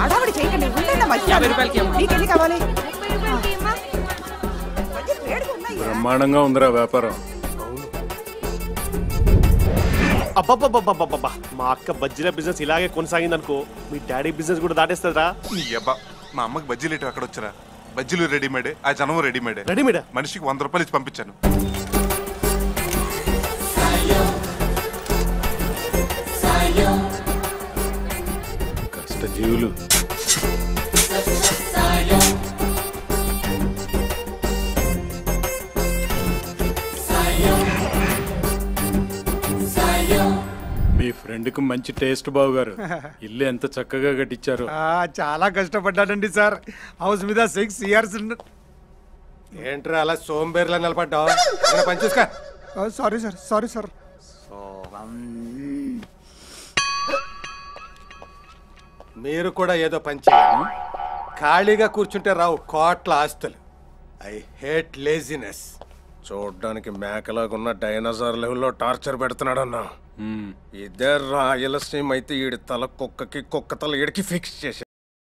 హడావిడి చేయకండి ఉండండి మధ్య యాభై రూపాయలకి అమ్మ. నీకు ఎన్ని కావాలి బజ్జీలు వేడిగా ఉన్నాయి బ్రహ్మాండంగా ఉందిరా వ్యాపారం అబ్బబ్బబ్బబ్బబ్బబ్బా మా అక్క బజ్జీల బిజినెస్ ఇలాగే కొనసాగింది అనుకో మీ డాడీ బిజినెస్ కూడా దాటేస్తుందా నీ అబ్బా మా అమ్మకి బజ్జీలు ఇటు అక్కడ వచ్చారా బజ్జీలు రెడీమేడే ఆ జనం రెడీమేడే రెడీమేడా మనిషికి వంద రూపాయలు ఇచ్చి పంపించాను కష్టజీవులు మీ ఫ్రెండ్ కు మంచి టేస్ట్ బావుగారు ఇల్లు ఎంత చక్కగా కట్టించారు ఆ, చాలా కష్టపడ్డాడండి సార్ హౌస్ మీద సిక్స్ ఇయర్స్ ఏంట్రా అలా సోంబేర్లా నిలబడ్డావు ఏమైనా పని చూసుకో సారీ సార్ సారీ సార్ మీరు కూడా ఏదో పని చేయాలి ఖాళీగా కూర్చుంటే రావు కోట్ల ఆస్తులు ఐ హేట్ లేజినెస్ చూడ్డానికి మేకలాగున్న డైనోసార్ లెవెల్లో టార్చర్ పెడుతున్నాడన్నా ఇదే రాయలసీమ అయితే ఈడి తల కుక్కకి కుక్క తల ఈడికి ఫిక్స్ చేశాను